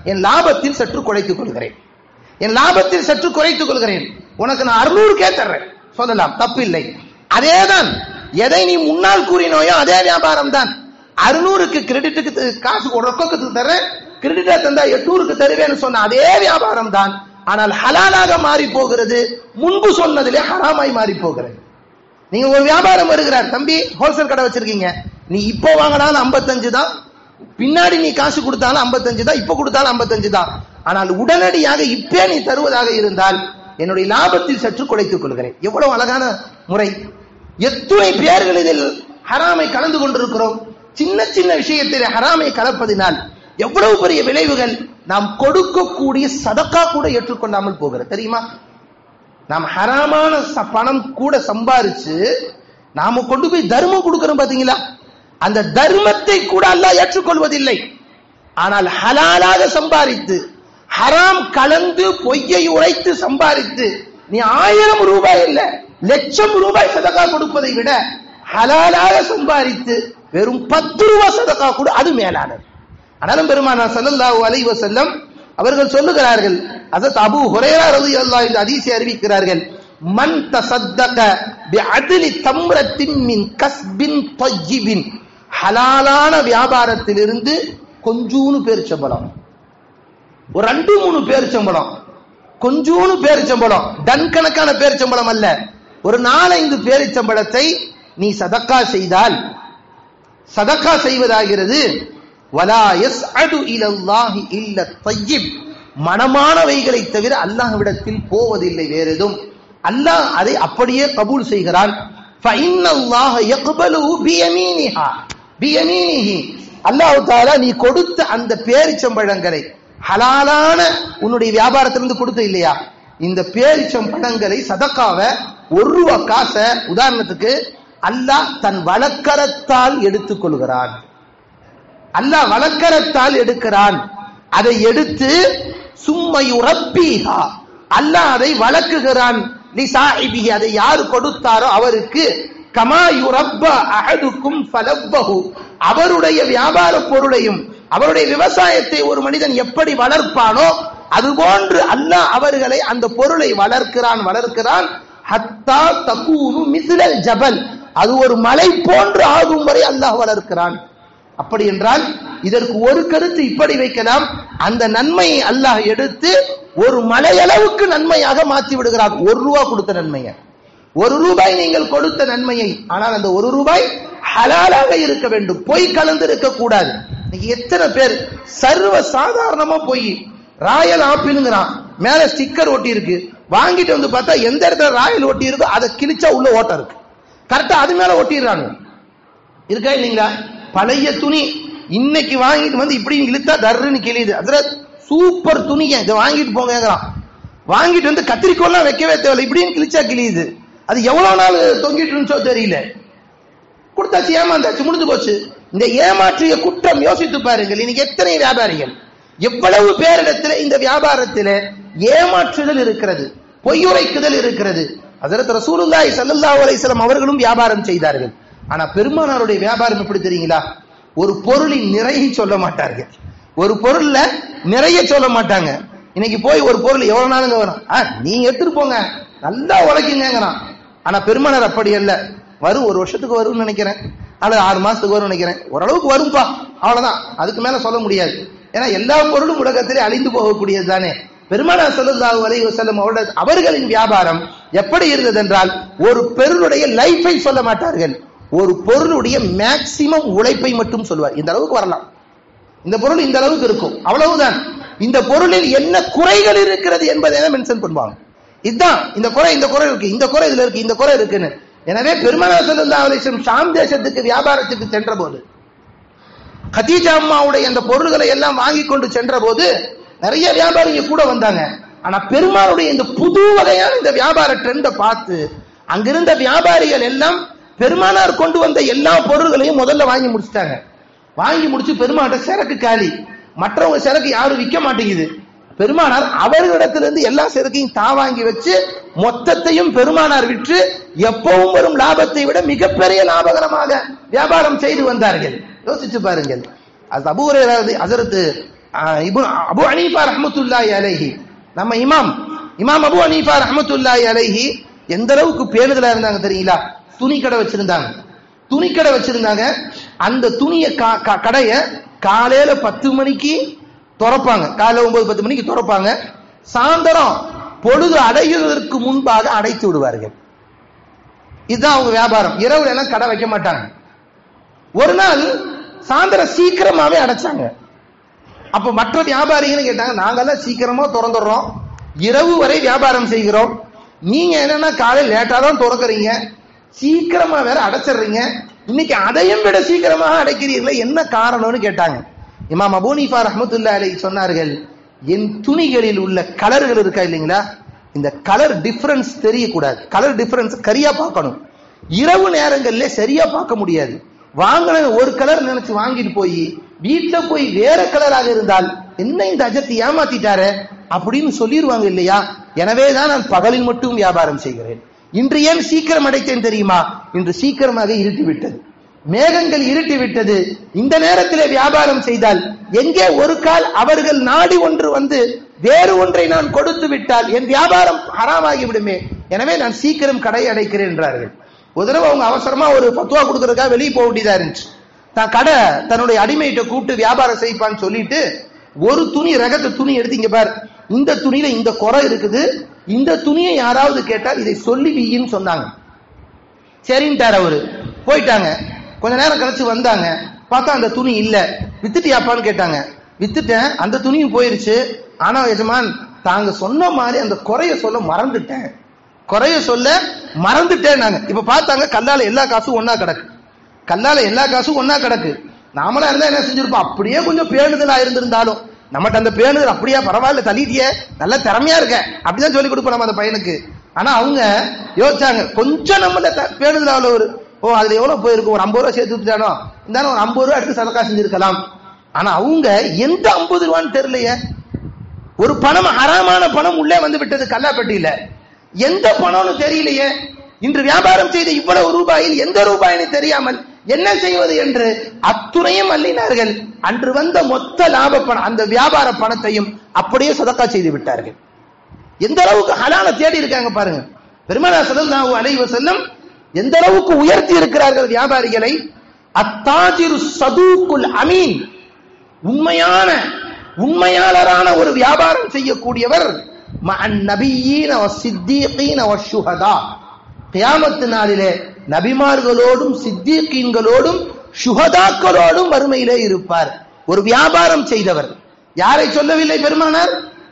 [SPEAKER 1] என் லாபத்தில் சற்று குறைத்துக் கொள்கிறேன் என் லாபத்தில் சற்று குறைத்துக் கொள்கிறேன் உனக்கு நான் அறுநூறுக்கே தர்றேன் சொல்லலாம் தப்பில்லை அதேதான் எதை நீ முன்னால் கூறினோயோ அதே வியாபாரம் தான் அறுநூறுக்கு கிரெடிட்டுக்கு த- காசு ஒரு ரொக்கத்துக்கு தர்றேன் கிரெடிட்டா தந்தா எட்நூறுக்கு தருவேன்னு சொன்ன அதே வியாபாரம் தான் ஆனால் ஹலாலாக மாறி போகிறது முன்பு சொன்னதிலே ஹராமாய் மாறி போகிறது நீங்க ஒரு வியாபாரம் வருகிறார் தம்பி ஹோல்சேல் கடை வச்சிருக்கீங்க நீ இப்போ வாங்கினாலும் 55 தான் பின்னாடி நீ காசு கொடுத்தாலும் 55 தான் இப்போ கொடுத்தாலும் 55 தான் ஆனால் உடனடியாக இப்பே நீ தருவதாக இருந்தால் என்னுடைய லாபத்தில் சற்று குறைத்துக் கொள்கிறேன் எவ்வளவு அழகான முறை எத்துணை பேர்கள் இதில் ஹராமை கலந்து கொண்டிருக்கிறோம் சின்ன சின்ன விஷயத்தில் ஹராமை கலப்பதினால் எவ்வளவு பெரிய விளைவுகள் நாம் கொடுக்கக்கூடிய சதக்கா கூட ஏற்றுக்கொள்ளாமல் போகிறது தெரியுமா நாம் ஹராமான ச- பணம் கூட சம்பாரிச்சு நாம கொண்டு போய் தர்மம் கொடுக்கிறோம் பாத்தீங்களா அந்த தர்மத்தை கூட அல்லாஹ் ஏற்றுக்கொள்வதில்லை ஆனால் ஹலாலாக சம்பாரித்து ஹராம் கலந்து பொய்யை உரைத்து சம்பாரித்து நீ ஆயிரம் ரூபாய் இல்ல லட்சம் ரூபாய் சதகா கொடுப்பதை விட ஹலாலாக சம்பாரித்து வெறும் பத்து ரூபாய் சதகா கூட அது மேலானது ஆனாலும் பெருமானா ஸல்லல்லாஹு அலைஹி வஸல்லம் அவர்கள் சொல்லுகிறார்கள் அதத் அபூ ஹுரைரா ரலியல்லாஹு இந்த ஹதீஸை அறிவிக்கிறார்கள் மன் தஸத்தக பிஅத்லி தம்ரத்தின் மின் கஸ்பின் தய்யிபின் ஹலாலான வியாபாரத்திலிருந்து கொஞ்சூனு பேரிச்சம்பழம் ஒரு ரெண்டு மூணு பேரிச்சம்பழம் கொஞ்சூனு பேரிச்சம்பழம் டன் கணக்கான பேரிச்சம்பழம் அல்ல ஒரு நாலஞ்சு பேரிச்சம்பழத்தை நீ சதக்கா செய்தால் சதக்கா செய்வதாகிறது வலா யஸ்அது இலல்லாஹி இல்ல தய்யிப் மனமானவைகளை தவிர அல்லாஹ்விடத்தில் போவதில்லை வேற எதுவும் அல்லாஹ் அதை அப்படியே கபூல் செய்கிறான் ஃபஇன்னல்லாஹ யக்பலுஹு பியமீனிஹா பியமீனிஹி அல்லாஹ் தஆலா நீ கொடுத்த அந்த பேரிச்சம்பழங்களை ஹலாலான உன்னுடைய வியாபாரத்திலிருந்து கொடுத்த இல்லையா இந்த பேரிச்சம்பழங்களை சதக்காவை ஒரு ரூபா காசை உதாரணத்துக்கு அல்லாஹ் தன் வழக்கரத்தால் எடுத்துக் கொள்கிறான் அல்லாஹ் வழக்கரத்தால் எடுக்கிறான் அதை எடுத்து சும்மையுறப்பீகா அல்லாஹ் அதை வழக்குகிறான் லிசாஹிபிஹி அதை யார் கொடுத்தாரோ அவருக்கு கமா யுரப்ப அஹதுக்கும் ஃபலப்பஹு அவருடைய வியாபார பொருளையும் அவருடைய விவசாயத்தை ஒரு மனிதன் எப்படி வளர்ப்பானோ அதுபோன்று அல்லாஹ் அவர்களை அந்த பொருளை வளர்க்கிறான் வளர்க்கிறான் ஹத்தா தகூனு மிஸ்லல் ஜபல் அது ஒரு மலை போன்று ஆகும் வரை அல்லாஹ் வளர்க்கிறான் அப்படி என்றால் இதற்கு ஒரு கருத்து இப்படி வைக்கலாம் அந்த நன்மையை அல்லாஹ் எடுத்து ஒரு மலையளவுக்கு நன்மையாக மாற்றி விடுகிறார் ஒரு ரூபா கொடுத்த நன்மையை ஒரு ரூபாய் நீங்கள் கொடுத்த நன்மையை ஆனால் அந்த ஒரு ரூபாய் ஹலாலாக இருக்க வேண்டும் பொய் கலந்து இருக்க கூடாது இன்னைக்கு எத்தனை பேர் சர்வ சாதாரணமா போய் ராயல் ஆப்பிளுங்கிறான் மேல ஸ்டிக்கர் ஒட்டி இருக்கு வாங்கிட்டு வந்து பார்த்தா எந்த இடத்துல ராயல் ஒட்டி இருக்கோ அதை கிழிச்சா உள்ள ஓட்டம் இருக்கு கரெக்டா அது மேல ஒட்டிடுறாங்க இருக்கா இல்லைங்களா பழைய துணி இன்னைக்கு வாங்கிட்டு வந்து இப்படி இழுத்தா தர்றன்னு கிழியுது அதுல சூப்பர் துணிங்க இதை வாங்கிட்டு போங்கிறான் வாங்கிட்டு வந்து கத்திரிக்கோல்லாம் வைக்கவே தேவையில்லை இப்படின்னு கிழிச்சா கிழியுது அது எவ்வளவு நாள் தொங்கிட்டு இருந்துச்சோ தெரியல கொடுத்தாச்சு ஏமாந்தாச்சு முடிஞ்சு போச்சு இந்த ஏமாற்றிய குற்றம் யோசித்து பாருங்கள் இன்னைக்கு எத்தனை வியாபாரிகள் எவ்வளவு பேரிடத்தில் இந்த வியாபாரத்தில் ஏமாற்றுதல் இருக்கிறது பொய்யுரைக்குதல் இருக்கிறது அதற்கு ரசூலுல்லாஹி ஸல்லல்லாஹு அலைஹி வஸல்லம் அவர்களும் வியாபாரம் செய்தார்கள் ஆனா பெருமானாருடைய வியாபாரம் எப்படி தெரியுங்களா ஒரு பொருளின் நிறையை சொல்ல மாட்டார்கள் ஒரு பொருள்ல நிறைய சொல்ல மாட்டாங்க இன்னைக்கு போய் ஒரு பொருள் எவ்வளவு நாளுங்க வரும் ஆ, நீங்க எடுத்துட்டு போங்க நல்லா உழைக்குங்கிறான் ஆனா பெருமானார் அப்படி அல்ல வரும் ஒரு வருஷத்துக்கு வரும்னு நினைக்கிறேன் அல்லது ஆறு மாசத்துக்கு வரும்னு நினைக்கிறேன் ஓரளவுக்கு வரும்பா அவ்வளவுதான் அதுக்கு மேல சொல்ல முடியாது ஏன்னா எல்லா பொருளும் உலகத்திலே அழிந்து போகக்கூடியது தானே பெருமானார் ஸல்லல்லாஹு அலைஹி வஸல்லம் அவருடைய அவர்களின் வியாபாரம் எப்படி இருந்தது என்றால் ஒரு பொருளுடைய லைஃபை சொல்ல மாட்டார்கள் ஒரு பொருளுடைய மேக்சிமம் உழைப்பை மட்டும் சொல்வார் இந்த அளவுக்கு வரலாம் இந்த பொருள் இந்த அளவுக்கு இருக்கும் அவ்வளவுதான் இந்த பொருளில் என்ன குறைகள் இருக்கிறது என்பதை மென்ஷன் பண்ணுவாங்க இதுதான் இந்த குறை இந்த குறை இருக்கு இந்த குறை இதுல இருக்கு இந்த குறை இருக்குன்னு எனவே பெருமானார் ஸல்லல்லாஹு அலைஹி வஸல்லம் ஷாம் தேசத்துக்கு வியாபாரத்துக்கு சென்ற போது கதீஜா அம்மாவுடைய அந்த பொருள்களை எல்லாம் வாங்கி கொண்டு சென்ற போது நிறைய வியாபாரிங்க கூட வந்தாங்க ஆனா பெருமாளுடைய இந்த புது வகையான இந்த வியாபார ட்ரெண்டை பார்த்து அங்கிருந்த வியாபாரிகள் எல்லாம் பெருமானார் கொண்டு வந்த எல்லா பொருள்களையும் முதல்ல வாங்கி முடிச்சிட்டாங்க வாங்கி முடிச்சு பெருமாட்ட சரக்கு காலி மற்றவங்க சரக்கு யாரும் விற்க மாட்டேங்குது பெருமானார் அவர்களிடத்திலிருந்து எல்லா சரக்கையும் தா வாங்கி வச்சு மொத்தத்தையும் பெருமானார் விற்று எப்பவும் வரும் லாபத்தை விட மிகப்பெரிய லாபகரமாக வியாபாரம் செய்து வந்தார்கள் யோசிச்சு பாருங்கள் அது அபூரை அசரத்து ஆஹ், இப்னு அபு ஹனீஃபா ரஹ்மத்துல்லாஹி அலைஹி நம்ம இமாம் இமாம் அபு ஹனீஃபா ரஹ்மத்துல்லாஹி அலைஹி எந்த அளவுக்கு பேணுதலா இருந்தாங்க தெரியுங்களா துணி கடை வச்சிருந்தாங்க துணி கடை வச்சிருந்தாங்க அந்த துணிய கா- கா- கடைய காலையில பத்து மணிக்கு திறப்பாங்க காலையில ஒன்பது பத்து மணிக்கு திறப்பாங்க சாயந்தரம் பொழுது அடைகிறதற்கு முன்பாக அடைத்து விடுவார்கள் இதுதான் அவங்க வியாபாரம் இரவுல எல்லாம் கடை வைக்க மாட்டாங்க ஒரு நாள் சாயந்தரம் சீக்கிரமாவே அடைச்சாங்க அப்ப மற்ற வியாபாரிகள் கேட்டாங்க நாங்கெல்லாம் சீக்கிரமா திறந்துடுறோம் இரவு வரை வியாபாரம் செய்கிறோம் நீங்க என்னன்னா காலையில் லேட்டா தான் திறக்கறீங்க சீக்கிரமா வேற அடைச்சிடுறீங்க இன்னைக்கு அதையும் விட சீக்கிரமாக அடைக்கிறீர்களே என்ன காரணம்னு கேட்டாங்க இமாம் அபூனிஃபா ரஹ்மத்துல்லாஹி அலைஹி சொன்னார்கள் என் துணிகளில் உள்ள கலர்கள் இருக்கா இல்லைங்களா இந்த கலர் டிஃபரன்ஸ் தெரியக்கூடாது கலர் டிஃபரன்ஸ் கரியா பார்க்கணும் இரவு நேரங்கள்ல சரியா பார்க்க முடியாது வாங்கின ஒரு கலர் நினைச்சு வாங்கிட்டு போய் வீட்டுல போய் வேற கலராக இருந்தால் என்ன இந்த அஜத்தை ஏமாத்திட்டாரு அப்படின்னு சொல்லிடுவாங்க இல்லையா எனவே தான் நான் பகலில் மட்டும் வியாபாரம் செய்கிறேன் இன்று ஏன் சீக்கிரம் அடைத்தேன் தெரியுமா இன்று சீக்கிரமாக இருட்டி விட்டது மேகங்கள் இருட்டி விட்டது இந்த நேரத்திலே வியாபாரம் செய்தால் எங்கே ஒரு கால் அவர்கள் நாடி ஒன்று வந்து வேறு ஒன்றை நான் கொடுத்து விட்டால் என் வியாபாரம் ஹராமாகி விடுமே எனவே நான் சீக்கிரம் கடை அடைக்கிறேன் என்றார்கள் ஒரு தடவை அவங்க அவசரமா ஒரு பத்துவா கொடுக்கறதுக்காக வெளியே போக வேண்டியதா இருந்துச்சு தான் கடை தன்னுடைய அடிமையிட்ட கூப்பிட்டு வியாபாரம் செய்ப்பான்னு சொல்லிட்டு ஒரு துணி ரகத்து துணி எடுத்தீங்க பார் இந்த துணியில இந்த குறை இருக்குது இந்த துணியை யாராவது கேட்டால் இதை சொல்லி வீயின்னு சொன்னாங்க சரின்ட்டார் அவரு போயிட்டாங்க கொஞ்ச நேரம் கழிச்சு வந்தாங்க பார்த்தா அந்த துணி இல்ல வித்துட்டியாப்பான்னு கேட்டாங்க வித்துட்டேன் அந்த துணியும் போயிருச்சு ஆனா எஜமான் தாங்க சொன்ன மாதிரி அந்த குறைய சொல்ல மறந்துட்டேன் குறைய சொல்ல மறந்துட்டேன் நாங்க இப்ப பார்த்தாங்க கல்லால எல்லா காசும் ஒண்ணா கிடக்கு கல்லால எல்லா காசும் ஒண்ணா கிடக்கு நாமளா இருந்தா என்ன செஞ்சிருப்போம் அப்படியே கொஞ்சம் பேணுதலா இருந்திருந்தாலும் நம்மகிட்ட அந்த பேணுதல் அப்படியே பரவாயில்ல தள்ளிட்டியே நல்ல திறமையா இருக்க அப்படிதான் சொல்லி கொடுப்போம் நம்ம அந்த பையனுக்கு ஆனா அவங்க யோசிச்சாங்க கொஞ்சம் நம்மள த- பேணுதல் அவ்வளவு ஒரு ஓ அதுல எவ்வளவு போயிருக்கும் ஒரு ஐம்பது ரூபா சேர்த்து விட்டுட்டானோ இருந்தாலும் ஒரு ஐம்பது ரூபா எடுத்து சதக்கா செஞ்சிருக்கலாம் ஆனா அவங்க எந்த ஐம்பது ரூபான்னு தெரியலையே ஒரு பணம் ஹராமான பணம் உள்ளே வந்து விட்டது கல்லாப்பட்டியில எந்த பணம்னு தெரியலையே இன்று வியாபாரம் செய்த இவ்வளவு ரூபாயில் எந்த ரூபாயின்னு தெரியாமல் என்ன செய்வது என்று அத்துணையும் அள்ளினார்கள் அன்று வந்த மொத்த லாப பணம் அந்த வியாபார பணத்தையும் அப்படியே சதக்கா செய்து விட்டார்கள் எந்த அளவுக்கு ஹலால தேடி இருக்காங்க பாருங்க பெருமானா ஸல்லல்லாஹு அலைஹி வஸல்லம் எந்த அளவுக்கு உயர்த்தி இருக்கிறார்கள் வியாபாரிகளை அத்தாஜிரு சதூக்குல் அமீன் உண்மையான உண்மையாளரான ஒரு வியாபாரம் செய்யக்கூடியவர் மஅன் நபியீன வஸ்ஸித்தீகீன வஷ்ஷுஹதா கியாமத்து நாளிலே நபிமார்களோடும் சித்தீக்கீன்களோடும் சுஹதாக்களோடும் வறுமையிலே இருப்பார் ஒரு வியாபாரம் செய்தவர் யாரை சொல்லவில்லை பெருமானார்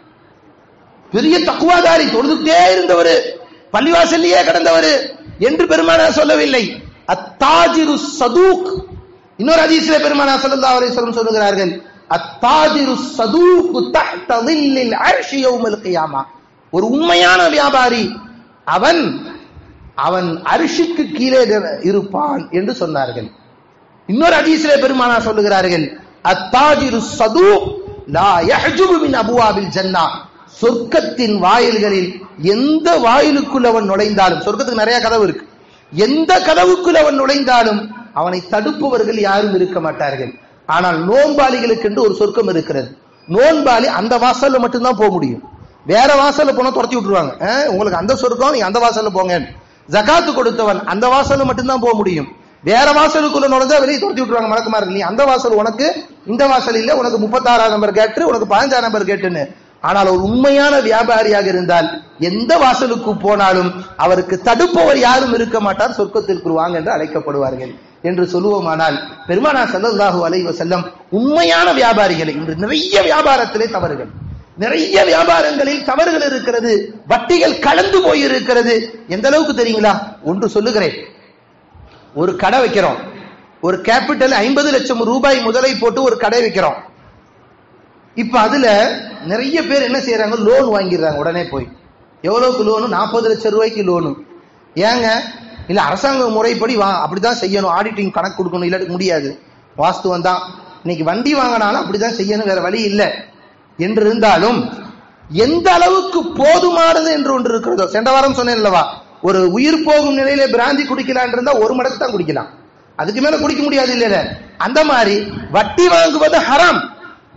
[SPEAKER 1] பெரிய தக்குவாதாரி தொழுதுட்டே இருந்தவர் பள்ளிவாசல்லையே கிடந்தவர் என்று பெருமானார் சொல்லவில்லை அத்தாஜிரு சதூக் இன்னொரு ஹதீஸ்ல பெருமானார் ஸல்லல்லாஹு அலைஹி வஸல்லம் சொல்லுகிறார்கள் அத்தாஜிரு சதூக் தஹ்த ظில்லில் அர்ஷி யௌமல் கியாமா ஒரு உண்மையான வியாபாரி அவன் அவன் அரிசிக்கு கீழே இருப்பான் என்று சொன்னார்கள் இன்னொரு ஹதீஸிலே பெருமானார் சொல்லுகிறார்கள் அத்தாஜிரு சது லா யஹ்ஜுபு மின் அபுவாபில் ஜன்னா சொர்க்கத்தின் வாயில்களில் எந்த வாயிலுக்குள் அவன் நுழைந்தாலும் சொர்க்கத்துக்கு நிறைய கதவு இருக்கு எந்த கதவுக்குள் அவன் நுழைந்தாலும் அவனை தடுப்பவர்கள் யாரும் இருக்க மாட்டார்கள் ஆனால் நோன்பாளிகளுக்கு என்று ஒரு சொர்க்கம் இருக்கிறது நோன்பாளி அந்த வாசல்ல மட்டும்தான் போக முடியும் வேற வாசல்ல போனா துரத்தி விட்டுருவாங்க அஹ், உங்களுக்கு அந்த சொர்க்கம் நீங்க அந்த வாசல்ல போங்க ஜகாத்து கொடுத்தவன் அந்த வாசல்ல மட்டும்தான் போக முடியும் வேற வாசலுக்குள்ள நுழைஞ்சா வெளியே துரத்தி விட்டுருவாங்க மலக்குமார் நீ அந்த வாசல் உனக்கு இந்த வாசல் இல்ல உனக்கு முப்பத்தாறாம் நம்பர் கேட்டு உனக்கு பதினஞ்சாம் நம்பர் கேட்டுன்னு ஆனால் ஒரு உண்மையான வியாபாரியாக இருந்தால் எந்த வாசலுக்கு போனாலும் அவருக்கு தடுப்பவர் யாரும் இருக்க மாட்டார் சொர்க்கத்திற்கு வாங்க என்று அழைக்கப்படுவார்கள் என்று சொல்லுவோமானால் பெருமானா ஸல்லல்லாஹு அலைஹி வஸல்லம் உண்மையான வியாபாரிகளை இன்று நிறைய வியாபாரத்திலே தவறுகள் நிறைய வியாபாரங்களில் தவறுகள் இருக்கிறது வட்டிகள் கலந்து போய் இருக்கிறது எந்த அளவுக்கு தெரியுங்களா ஒன்று சொல்லுகிறேன் ஒரு கடை வைக்கிறோம் ஒரு கேபிட்டல் ஐம்பது லட்சம் ரூபாய் முதலை போட்டு ஒரு கடை வைக்கிறோம் இப்ப அதுல நிறைய பேர் என்ன செய்யறாங்க லோன் வாங்கிடுறாங்க உடனே போய் எவ்வளவுக்கு லோனு நாற்பது லட்சம் ரூபாய்க்கு லோனு ஏங்க இல்ல அரசாங்க முறைப்படி வா அப்படிதான் செய்யணும் ஆடிட்டிங் கணக்கு கொடுக்கணும் இல்லாட்டி முடியாது வாஸ்துவம் தான் இன்னைக்கு வண்டி வாங்கினாலும் அப்படிதான் செய்யணும் வேற வழி இல்லை என்று இருந்தாலும் எந்த அளவுக்கு போதுமானது என்று ஒன்று இருக்கிறதோ சென்ற வாரம் சொன்னேன் அல்லவா ஒரு உயிர் போகும் நிலையில பிராந்தி குடிக்கலாம் இருந்தா ஒரு மடக்கு தான் குடிக்கலாம் அதுக்கு மேல குடிக்க முடியாது இல்ல அந்த மாதிரி வட்டி வாங்குவது ஹராம்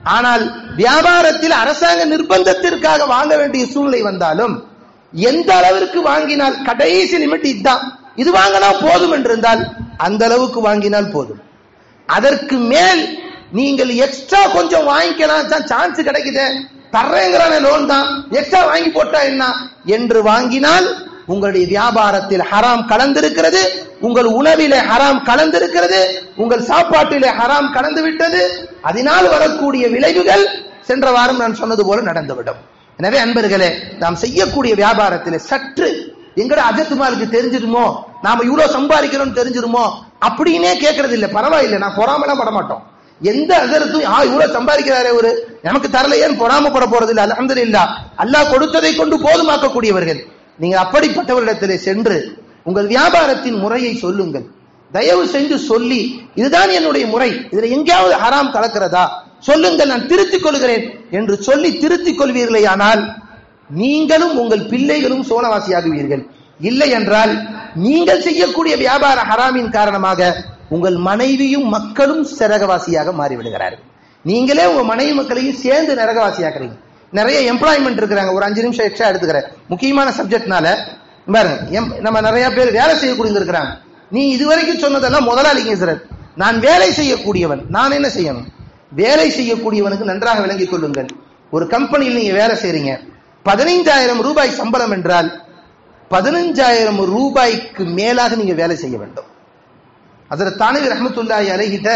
[SPEAKER 1] ஆனால் வியாபாரத்தில் அரசாங்க நிர்பந்தத்திற்காக வாங்க வேண்டிய சூழ்நிலை வந்தாலும் எந்த அளவிற்கு வாங்கினால் கடைசி லிமிட் இதுதான் இது வாங்கினா போதும் என்றிருந்தால் அந்த அளவுக்கு வாங்கினால் போதும் அதற்கு மேல் நீங்கள் எக்ஸ்ட்ரா கொஞ்சம் வாங்கிக்கலாம் சான்ஸ் கிடைக்குது தர்றேங்கிறான லோன் தான் எக்ஸ்ட்ரா வாங்கி போட்டா என்ன என்று வாங்கினால் உங்களுடைய வியாபாரத்தில் ஹராம் கலந்திருக்கிறது உங்கள் உணவிலே ஹராம் கலந்திருக்கிறது உங்கள் சாப்பாட்டிலே ஹராம் கலந்து விட்டது அதனால் வரக்கூடிய விளைவுகள் சென்ற வாரம் நான் சொன்னது போல நடந்துவிடும் எனவே அன்பர்களே நாம் செய்யக்கூடிய வியாபாரத்திலே சற்று எங்கட அஜத்துமாருக்கு தெரிஞ்சிருமோ நாம இவ்வளவு சம்பாதிக்கிறோம் தெரிஞ்சிருமோ அப்படின்னே கேட்கறது இல்ல பரவாயில்லை நான் பொறாமலாம் பட மாட்டோம் எந்த அகரத்தும் ஆ இவ்வளவு சம்பாதிக்கிறாரே ஒரு நமக்கு தரலையேன்னு பொறாமப்பட போறது இல்ல அலமது இல்லா அல்லாஹ் கொடுத்ததை கொண்டு போதுமாக்கக்கூடியவர்கள் நீங்க அப்படிப்பட்டவரிடத்திலே சென்று உங்கள் வியாபாரத்தின் முறையை சொல்லுங்கள் தயவு செஞ்சு சொல்லி இதுதான் என்னுடைய முறை இதுல எங்கேயாவது ஹராம் கலக்கிறதா சொல்லுங்கள் நான் திருத்திக் கொள்கிறேன் என்று சொல்லி திருத்திக் கொள்வீர்களே ஆனால் நீங்களும் உங்கள் பிள்ளைகளும் சோனவாசியாகுவீர்கள் இல்லை என்றால் நீங்கள் செய்யக்கூடிய வியாபார ஹராமின் காரணமாக உங்கள் மனைவியும் மக்களும் சிறகவாசியாக மாறிவிடுகிறார்கள் நீங்களே உங்க மனைவி மக்களையும் சேர்ந்து நரகவாசியாக்குறீங்க நிறைய எம்ப்ளாய்மெண்ட் இருக்கிறாங்க ஒரு அஞ்சு நிமிஷம் எக்ஸ்ட்ரா எடுத்துக்கிறேன் முக்கியமான சப்ஜெக்ட்னால பாருங்க நம்ம நிறைய பேர் வேலை செய்யக்கூடியவங்க இருக்கிறாங்க நீ இதுவரைக்கும் சொன்னதெல்லாம் முதலாளிங்க சார் நான் வேலை செய்யக்கூடியவன் நான் என்ன செய்யணும் வேலை செய்யக்கூடியவனுக்கு நன்றாக விளங்கிக் கொள்ளுங்கள் ஒரு கம்பெனியில் நீங்க வேலை செய்றீங்க பதினைஞ்சாயிரம் ரூபாய் சம்பளம் என்றால் பதினஞ்சாயிரம் ரூபாய்க்கு மேலாக நீங்க வேலை செய்ய வேண்டும் அதுல தானவி ரஹமத்துல்லாஹி அலைகிட்ட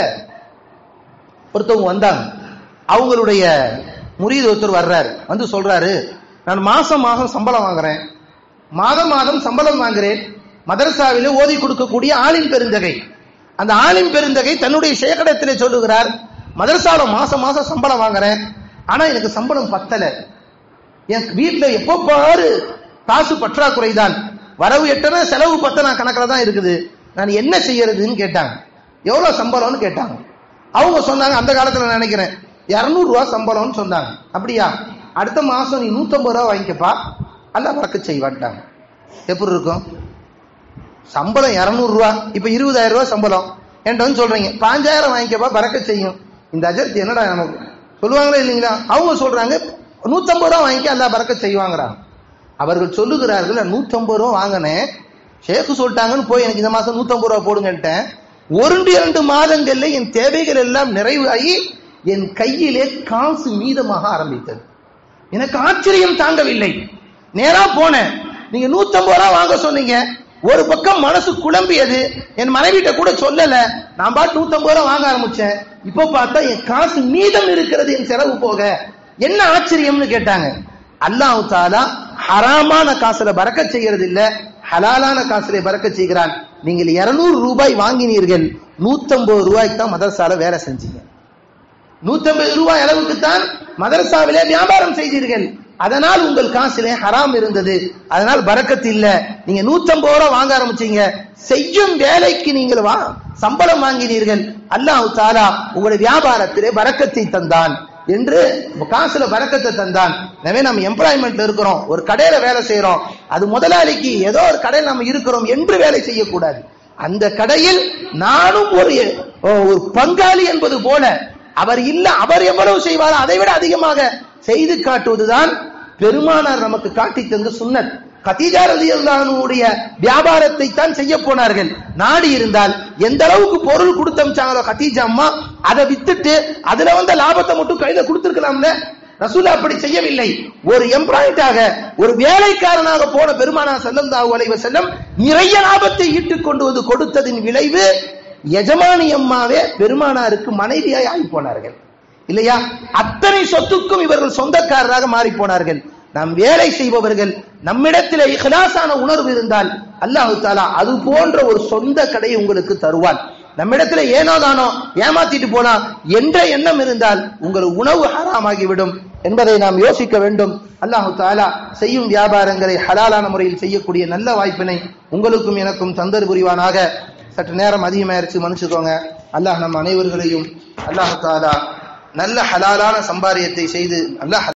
[SPEAKER 1] ஒருத்தவங்க வந்தாங்க அவங்களுடைய முறியது ஒருத்தர் வர்றாரு வந்து சொல்றாரு நான் மாசம் மாதம் சம்பளம் வாங்குறேன் மாதம் மாதம் சம்பளம் வாங்குறேன் மதரசாவிலே ஓதி கொடுக்கக்கூடிய ஆளின் பெருந்தகை அந்த ஆளின் பெருந்தகை தன்னுடைய சேகடத்திலே சொல்லுகிறார் மதரசாவில மாசம் மாசம் சம்பளம் வாங்குறேன் ஆனா எனக்கு சம்பளம் பத்தல என் வீட்டுல எப்போ பாரு காசு பற்றாக்குறை தான் வரவு எட்டனா செலவு பத்தனா கணக்கில் தான் இருக்குது நான் என்ன செய்யறதுன்னு கேட்டாங்க எவ்வளவு சம்பளம்னு கேட்டாங்க அவங்க சொன்னாங்க அந்த காலத்துல நான் நினைக்கிறேன் இருநூறு ரூபா சம்பளம்னு சொன்னாங்க அப்படியா அடுத்த மாசம் நீ நூத்தம்பது ரூபா வாங்கிக்கப்பா அல்ல பறக்க செய்வான்ட்டாங்க எப்படி இருக்கும் சம்பளம் இருநூறு ரூபா இப்ப இருபதாயிரம் ரூபாய் சம்பளம் என்கிட்ட வந்து சொல்றீங்க பாஞ்சாயிரம் வாங்கிக்கப்பா பறக்க செய்யும் இந்த அஜர்த்தி என்னடா நமக்கு சொல்லுவாங்களா இல்லைங்களா அவங்க சொல்றாங்க நூத்தம்பது ரூபா வாங்கிக்க அல்லா பறக்க செய்வாங்கிறாங்க அவர்கள் சொல்லுகிறார்கள் நூத்தம்பது ரூபா வாங்கினேன் ஷேக்கு சொல்லிட்டாங்கன்னு போய் எனக்கு இந்த மாசம் நூத்தம்பது ரூபா போடுங்கன்ட்டேன் ஒரு இரண்டு மாதங்கள்ல என் தேவைகள் எல்லாம் நிறைவாகி என் கையிலே காசு மீதமாக ஆரம்பித்தது எனக்கு ஆச்சரியம் தாங்கவில்லை நேரா போனேன் நீங்க நூத்தம்பது ரூபா வாங்க சொன்னீங்க ஒரு பக்கம் மனசு குழம்பியது என் மனைவிட்ட கூட சொல்லல நான் பாட்டு நூத்தம்பது ரூபா வாங்க ஆரம்பிச்சேன் இப்ப பார்த்தா என் காசு மீதம் இருக்கிறது என் செலவு போக என்ன ஆச்சரியம்னு கேட்டாங்க அல்லாஹு தாலா ஹராமான காசுல பறக்க செய்யறது இல்ல ஹலாலான காசுல பறக்க செய்கிறான் நீங்கள் இருநூறு ரூபாய் வாங்கினீர்கள் நூத்தம்பது ரூபாய்க்கு தான் மதரசால வேலை செஞ்சீங்க நூத்தம்பது ரூபாய் அளவுக்கு தான் மதரசாவிலே வியாபாரம் செய்தீர்கள் அதனால் உங்கள் காசிலே ஹராம் இருந்தது அதனால் பறக்கத்து இல்ல நீங்க நூத்தம்பது ரூபாய் வாங்க ஆரம்பிச்சீங்க செய்யும் வேலைக்கு நீங்கள் வா சம்பளம் வாங்கினீர்கள் அல்லாஹு தாலா உங்களுடைய வியாபாரத்திலே பறக்கத்தை தந்தான் என்று காசுல பறக்கத்தை தந்தான் எனவே நம்ம எம்ப்ளாய்மெண்ட்ல இருக்கிறோம் ஒரு கடையில வேலை செய்யறோம் அது முதலாளிக்கு ஏதோ ஒரு கடையில் நம்ம இருக்கிறோம் என்று வேலை செய்யக்கூடாது அந்த கடையில் நானும் ஒரு ஒரு பங்காளி என்பது போல அவர் இல்ல அவர் எவ்வளவு செய்வாரோ அதை விட அதிகமாக செய்து காட்டுவதுதான் பெருமானார் நமக்கு காட்டி தந்த சுன்னத் கதீஜா ரலியல்லாஹுடைய வியாபாரத்தை தான் செய்ய போனார்கள் நாடி இருந்தால் எந்த அளவுக்கு பொருள் கொடுத்தமிச்சாங்களோ கதீஜா அம்மா அதை வித்துட்டு அதுல வந்த லாபத்தை மட்டும் கையில கொடுத்திருக்கலாம்ல ரசூலா அப்படி செய்யவில்லை ஒரு எம்ப்ளாய்டாக ஒரு வேலைக்காரனாக போன பெருமானா செல்லம் அலைவ செல்லம் நிறைய லாபத்தை ஈட்டுக் கொண்டு வந்து கொடுத்ததின் விளைவு எஜமானி அம்மாவே பெருமானாருக்கு மனைவியாய் ஆகி போனார்கள் இல்லையா அத்தனை சொத்துக்கும் இவர்கள் சொந்தக்காரராக மாறி போனார்கள் நாம் வேலை செய்பவர்கள் நம்மிடத்தில் இஹ்லாசான உணர்வு இருந்தால் அல்லாஹு தாலா அது போன்ற ஒரு சொந்த கடையை உங்களுக்கு தருவான் நம்மிடத்துல ஏனோ தானோ ஏமாத்திட்டு போனா என்ற எண்ணம் இருந்தால் உங்கள் உணவு ஹராமாகிவிடும் என்பதை நாம் யோசிக்க வேண்டும் அல்லாஹு தாலா செய்யும் வியாபாரங்களை ஹலாலான முறையில் செய்யக்கூடிய நல்ல வாய்ப்பினை உங்களுக்கும் எனக்கும் தந்தர் புரிவானாக சற்று நேரம் அதிகமாயிருச்சு மன்னிச்சுக்கோங்க அல்லாஹ் நம் அனைவர்களையும் அல்லாஹு தாலா நல்ல ஹலாலான சம்பாரியத்தை செய்து அல்லாஹ்